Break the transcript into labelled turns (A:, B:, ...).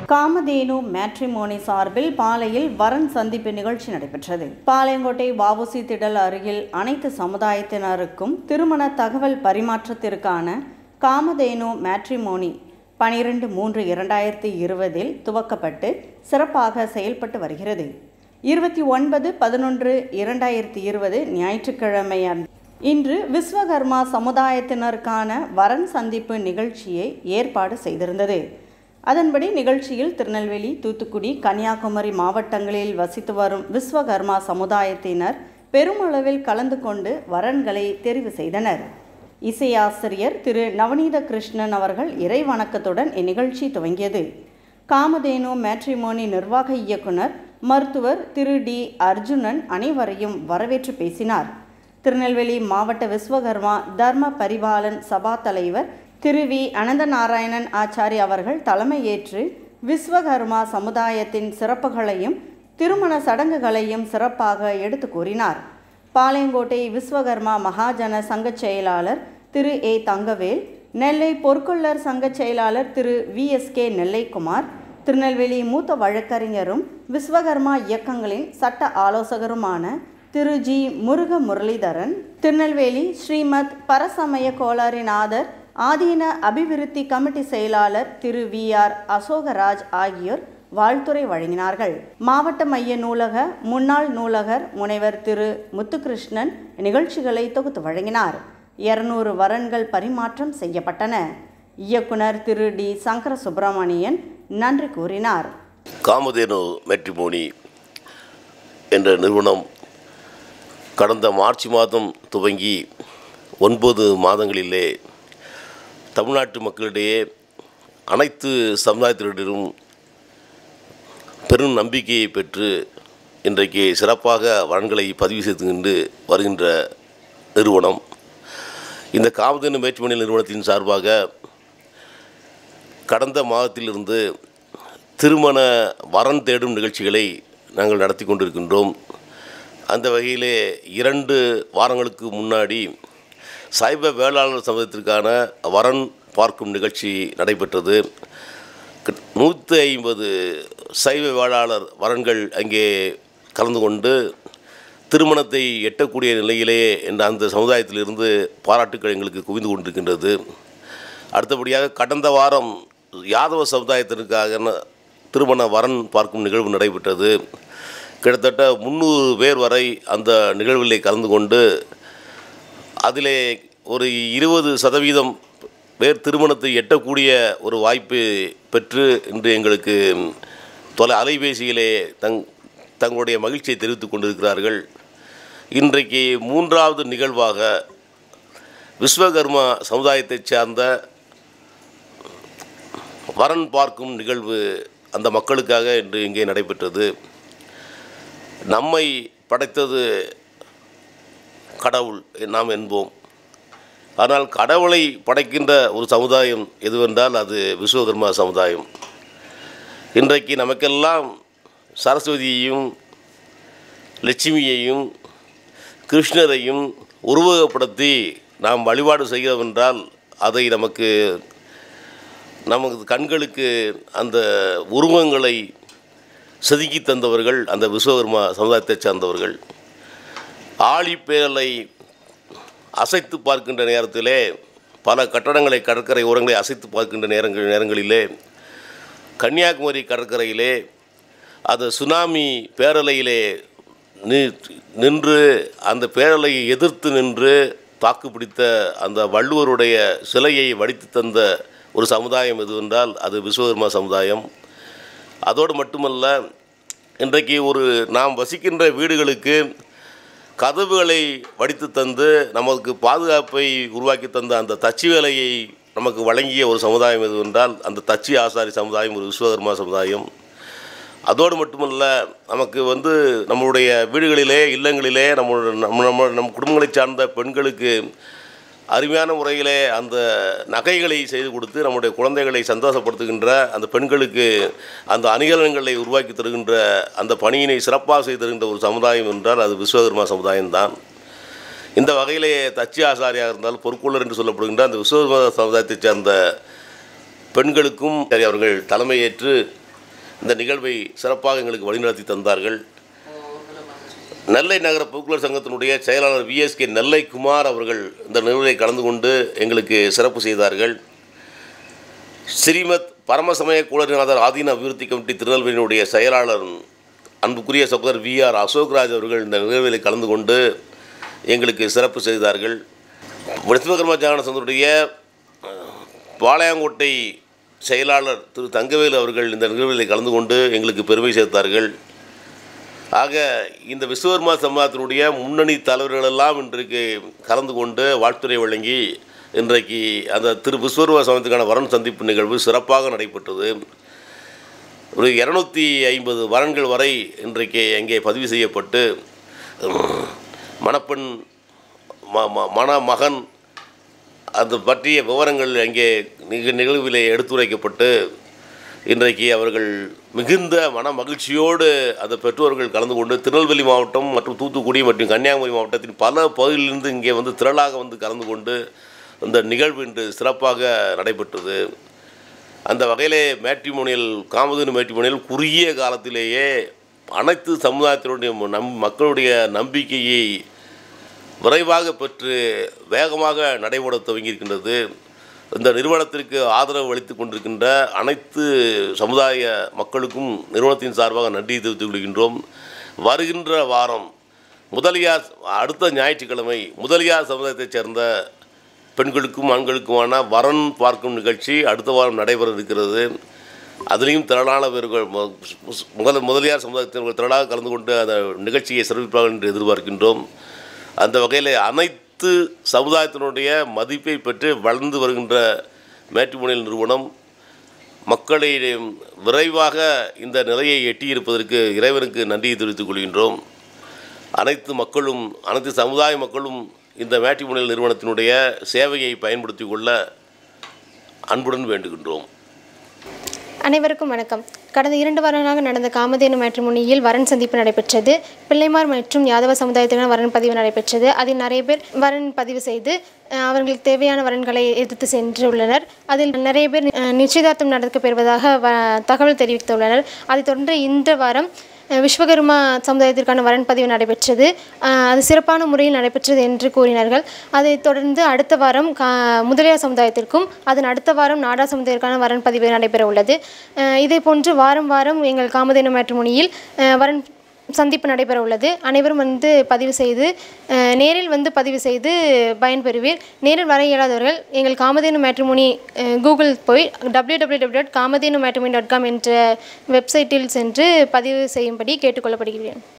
A: Kamadhenu matrimony சார்பில் பாலையில் வரன் சந்திப்பு நிகழ்ச்சி நடைபெற்றது பாளையங்கோட்டை வாவுசி திடல் அருகில் அனைத்து சமுதாயத்தினருக்கும் திருமண தகவல் பரிமாற்றத்திற்கான காமதேனு மேட்ரிமோனி பனிரெண்டு மூன்று இரண்டாயிரத்தி இருபதில் துவக்கப்பட்டு சிறப்பாக செயல்பட்டு வருகிறது இருபத்தி ஒன்பது பதினொன்று இரண்டாயிரத்தி இருபது ஞாயிற்றுக்கிழமை அன்று இன்று விஸ்வகர்மா சமுதாயத்தினருக்கான வரன் சந்திப்பு நிகழ்ச்சியை ஏற்பாடு செய்திருந்தது அதன்படி நிகழ்ச்சியில் திருநெல்வேலி தூத்துக்குடி கன்னியாகுமரி மாவட்டங்களில் வசித்து வரும் விஸ்வகர்மா சமுதாயத்தினர் பெருமளவில் கலந்து கொண்டு வரன்களை தெரிவு செய்தனர் இசையாசிரியர் திரு நவநீத கிருஷ்ணன் அவர்கள் இறை வணக்கத்துடன் இந்நிகழ்ச்சி துவங்கியது காமதேனு மேட்ரிமோனி நிர்வாக இயக்குனர் மருத்துவர் திரு டி அர்ஜுனன் அனைவரையும் வரவேற்று பேசினார் திருநெல்வேலி மாவட்ட விஸ்வகர்மா தர்ம பரிபாலன் சபா தலைவர் திரு வி அனந்தநாராயணன் ஆச்சாரி அவர்கள் தலைமையேற்று விஸ்வகர்மா சமுதாயத்தின் சிறப்புகளையும் திருமண சடங்குகளையும் சிறப்பாக எடுத்து கூறினார் பாளையங்கோட்டை விஸ்வகர்மா மகாஜன சங்கச் செயலாளர் திரு ஏ தங்கவேல் நெல்லை பொற்கொள்ளர் சங்கச் செயலாளர் Thiru V S K Nellaikumar Tirunelveli மூத்த வழக்கறிஞரும் விஸ்வகர்மா இயக்கங்களின் சட்ட ஆலோசகருமான திரு ஜி முருக முரளிதரன் திருநெல்வேலி ஸ்ரீமத் பரசமய கோளாரிநாதர் ஆதீன அபிவிருத்தி கமிட்டி செயலாளர் திரு வி ஆர் அசோகராஜ் ஆகியோர் வாழ்த்துரை வழங்கினார்கள் மாவட்ட மைய நூலக முன்னாள் நூலகர் முனைவர் திரு முத்துகிருஷ்ணன் நிகழ்ச்சிகளை தொகுத்து வழங்கினார் இருநூறு வரன்கள் பரிமாற்றம் செய்யப்பட்டன இயக்குனர் திரு டி சங்கர சுப்பிரமணியன் நன்றி கூறினார்
B: காமதேனு மெட்ரிமோனி என்ற நிறுவனம் கடந்த மார்ச் மாதம் துவங்கி ஒன்பது மாதங்களிலே தமிழ்நாட்டு மக்களிடையே அனைத்து சமுதாயத்தினரிடம் பெரும் நம்பிக்கையை பெற்று இன்றைக்கு சிறப்பாக வரன்களை பதிவு செய்து கொண்டு வருகின்ற நிறுவனம் இந்த காமதேனு மேட்ரிமோனி நிறுவனத்தின் சார்பாக கடந்த மாதத்திலிருந்து திருமண வரன் தேடும் நிகழ்ச்சிகளை நாங்கள் நடத்தி கொண்டிருக்கின்றோம் அந்த வகையிலே இரண்டு வாரங்களுக்கு முன்னாடி சைவ வேளாளர் சமூகத்திற்கான வரன் பார்க்கும் நிகழ்ச்சி நடைபெற்றது நூற்றி ஐம்பது சைவ வேளாளர் வரன்கள் அங்கே கலந்து கொண்டு திருமணத்தை எட்டக்கூடிய நிலையிலே என்ற அந்த சமுதாயத்திலிருந்து பாராட்டுக்கள் எங்களுக்கு குவிந்து கொண்டிருக்கின்றது அடுத்தபடியாக கடந்த வாரம் யாதவ சமுதாயத்திற்காக திருமண வரன் பார்க்கும் நிகழ்வு நடைபெற்றது கிட்டத்தட்ட முந்நூறு பேர் வரை அந்த நிகழ்விலே கலந்து கொண்டு அதிலே ஒரு இருபது சதவீதம் பேர் திருமணத்தை எட்டக்கூடிய ஒரு வாய்ப்பு பெற்று இன்று எங்களுக்கு தொலை அலைபேசியிலே தங் தங்களுடைய மகிழ்ச்சியை தெரிவித்துக் கொண்டிருக்கிறார்கள் இன்றைக்கு மூன்றாவது நிகழ்வாக விஸ்வகர்மா சமுதாயத்தைச் சார்ந்த வரன் பார்க்கும் நிகழ்வு அந்த மக்களுக்காக இன்று இங்கே நடைபெற்றது நம்மை படைத்தது கடவுள் நாம் என்போம் ஆனால் கடவுளை படைக்கின்ற ஒரு சமுதாயம் எதுவென்றால் அது விஸ்வகர்மா சமுதாயம் இன்றைக்கு நமக்கெல்லாம் சரஸ்வதியையும் லட்சுமியையும் கிருஷ்ணரையும் உருவகப்படுத்தி நாம் வழிபாடு செய்கிறோம் என்றால் அதை நமக்கு நமது கண்களுக்கு அந்த உருவங்களை செதுக்கி தந்தவர்கள் அந்த விஸ்வகர்மா சமுதாயத்தைச் சார்ந்தவர்கள் ஆழிப்பேரலை அசைத்து பார்க்கின்ற நேரத்திலே பல கட்டடங்களை கடற்கரை ஓரங்களை அசைத்து பார்க்கின்ற நேரங்கள் நேரங்களிலே கன்னியாகுமரி கடற்கரையிலே அது சுனாமி பேரலையிலே நின்று அந்த பேரலையை எதிர்த்து நின்று தாக்கு பிடித்த அந்த வள்ளுவருடைய சிலையை வடித்து தந்த ஒரு சமுதாயம் எதுவென்றால் அது விஸ்வகர்மா சமுதாயம் அதோடு மட்டுமல்ல இன்றைக்கு ஒரு நாம் வசிக்கின்ற வீடுகளுக்கு கதவுகளை வடித்து தந்து நமக்கு பாதுகாப்பை உருவாக்கி தந்த அந்த தச்சு வேலையை நமக்கு வழங்கிய ஒரு சமுதாயம் எதுவென்றால் அந்த தச்சு ஆசாரி சமுதாயம் ஒரு விஸ்வகர்மா சமுதாயம் அதோடு மட்டுமல்ல நமக்கு வந்து நம்மளுடைய வீடுகளிலே இல்லங்களிலே நம்மளோட நம்ம நம்ம நம் குடும்பங்களை சார்ந்த பெண்களுக்கு அருமையான முறையிலே அந்த நகைகளை செய்து கொடுத்து நம்முடைய குழந்தைகளை சந்தோஷப்படுத்துகின்ற அந்த பெண்களுக்கு அந்த அணிகலன்களை உருவாக்கி தருகின்ற அந்த பணியினை சிறப்பாக செய்து தருகின்ற ஒரு சமுதாயம் என்றால் அது விஸ்வகர்மா சமுதாயம்தான் இந்த வகையிலே தச்சி ஆசாரியாக இருந்தால் பொற்கொள்ளர் என்று சொல்லப்படுகின்ற அந்த விஸ்வகர்மா சமுதாயத்தைச் சேர்ந்த பெண்களுக்கும் சரி அவர்கள் தலைமையேற்று இந்த நிகழ்வை சிறப்பாக எங்களுக்கு வழிநடத்தி தந்தார்கள் நெல்லை நகர போக்குவரத்து சங்கத்தினுடைய செயலாளர் விஎஸ்கே நெல்லை குமார் அவர்கள் இந்த நிகழ்வை கலந்து கொண்டு எங்களுக்கு சிறப்பு செய்தார்கள் ஸ்ரீமத் பரமசமய கூடநாதர் ஆதீன அபிவிருத்தி கமிட்டி திருநெல்வேலியினுடைய செயலாளர் அன்புக்குரிய சகோதரர் வி ஆர் அசோக்ராஜ் அவர்கள் இந்த நிகழ்வில் கலந்து கொண்டு எங்களுக்கு சிறப்பு செய்தார்கள் விஸ்வகர்மா ஜான சந்தருடைய பாளையங்கோட்டை செயலாளர் திரு தங்கவேலு அவர்கள் இந்த நிகழ்வில் கலந்து கொண்டு எங்களுக்கு பெருமை சேர்த்தார்கள் ஆக இந்த விஸ்வகர்மா சமாஜத்தினுடைய முன்னணி தலைவர்களெல்லாம் இன்றைக்கு கலந்து கொண்டு வாழ்த்துரை வழங்கி இன்றைக்கு அந்த திரு விஸ்வகர்மா சமயத்துக்கான வரன் சந்திப்பு நிகழ்வு சிறப்பாக நடைபெற்றது ஒரு இரநூத்தி ஐம்பது வரன்கள் வரை இன்றைக்கு அங்கே பதிவு செய்யப்பட்டு உம், மணப்பெண் ம ம- மணமகன் அது பற்றிய விவரங்கள் அங்கே நிக நிகழ்விலே எடுத்துரைக்கப்பட்டு இன்றைக்கு அவர்கள் மிகுந்த மன மகிழ்ச்சியோடு அந்த பெற்றோர்கள் கலந்து கொண்டு திருநெல்வேலி மாவட்டம் மற்றும் தூத்துக்குடி மற்றும் கன்னியாகுமரி மாவட்டத்தின் பல பகுதியிலிருந்து இங்கே வந்து திரளாக வந்து கலந்து கொண்டு இந்த நிகழ்வு இன்று சிறப்பாக நடைபெற்றது அந்த வகையிலே மேட்ரிமோனியல் காமதேனு மேட்ரிமோனியல் குறுகிய காலத்திலேயே அனைத்து சமுதாயத்தினுடைய நம் மக்களுடைய நம்பிக்கையை விரைவாக பெற்று வேகமாக நடைபெற துவங்கியிருக்கின்றது இந்த நிறுவனத்திற்கு ஆதரவு அளித்துக் கொண்டிருக்கின்ற அனைத்து சமுதாய மக்களுக்கும் நிறுவனத்தின் சார்பாக நன்றி தெரிவித்துக் கொள்கின்றோம் வருகின்ற வாரம் முதலியார் அடுத்த ஞாயிற்றுக்கிழமை முதலியார் சமுதாயத்தைச் சேர்ந்த பெண்களுக்கும் ஆண்களுக்குமான வரன் பார்க்கும் நிகழ்ச்சி அடுத்த வாரம் நடைபெற இருக்கிறது அதிலையும் திரளான பேர்கள் மு- முதல் முதலியார் சமுதாயத்தினர் திரளாக கலந்து கொண்டு அந்த நிகழ்ச்சியை சிறப்பிப்பார்கள் என்று எதிர்பார்க்கின்றோம் அந்த வகையில் அனைத்து சமுதாயத்தினுடைய மதிப்பை பெற்று வளர்ந்து வருகின்ற மேட்ரிமோனியல் நிறுவனம் மக்களை விரைவாக இந்த நிலையை எட்டியிருப்பதற்கு இறைவனுக்கு நன்றியை தெரிவித்துக் கொள்கின்றோம் அனைத்து மக்களும் அனைத்து சமுதாய மக்களும் இந்த மேட்ரிமோனியல் நிறுவனத்தினுடைய சேவையை பயன்படுத்திக் கொள்ள அன்புடன் வேண்டுகின்றோம்
C: அனைவருக்கும் வணக்கம் கடந்த இரண்டு வாரங்களாக நடந்த காமதேனு மேட்ரிமோனியில் வரன் சந்திப்பு நடைபெற்றது பிள்ளைமார் மற்றும் யாதவ சமுதாயத்தினர் வரன் பதிவு நடைபெற்றது அதில் நிறைய பேர் வரன் பதிவு செய்து அஹ், அவர்களுக்கு தேவையான வரன்களை எடுத்து சென்றுள்ளனர் அதில் நிறைய பேர் அஹ், நிச்சயதார்த்தம் நடக்கப் பெறுவதாக வ தகவல் தெரிவித்துள்ளனர் அதைத் தொடர்ந்து இந்த வாரம் அஹ், விஸ்வகர்மா சமுதாயத்திற்கான வரன் பதிவு நடைபெற்றது அஹ், அது சிறப்பான முறையில் நடைபெற்றது என்று கூறினார்கள் அதைத் தொடர்ந்து அடுத்த வாரம் கா முதலியார் சமுதாயத்திற்கும் அதன் அடுத்த வாரம் நாடா சமுதாயத்திற்கான வரன் பதிவு நடைபெற உள்ளது அஹ், இதே போன்று வாரம் வாரம் எங்கள் காமதேனு மேட்ரிமோனியில் அஹ், வரன் சந்திப்பு நடைபெற உள்ளது அனைவரும் வந்து பதிவு செய்து அஹ், நேரில் வந்து பதிவு செய்து பயன்பெறுவீர் நேரில் வர இயலாதவர்கள் எங்கள் காமதேனு மேட்ரிமோனி அஹ், கூகுள் போய் W W W dot Kamadhenu matrimony dot com என்ற வெப்சைட்டில் சென்று பதிவு செய்யும்படி கேட்டுக்கொள்ளப்படுகிறேன்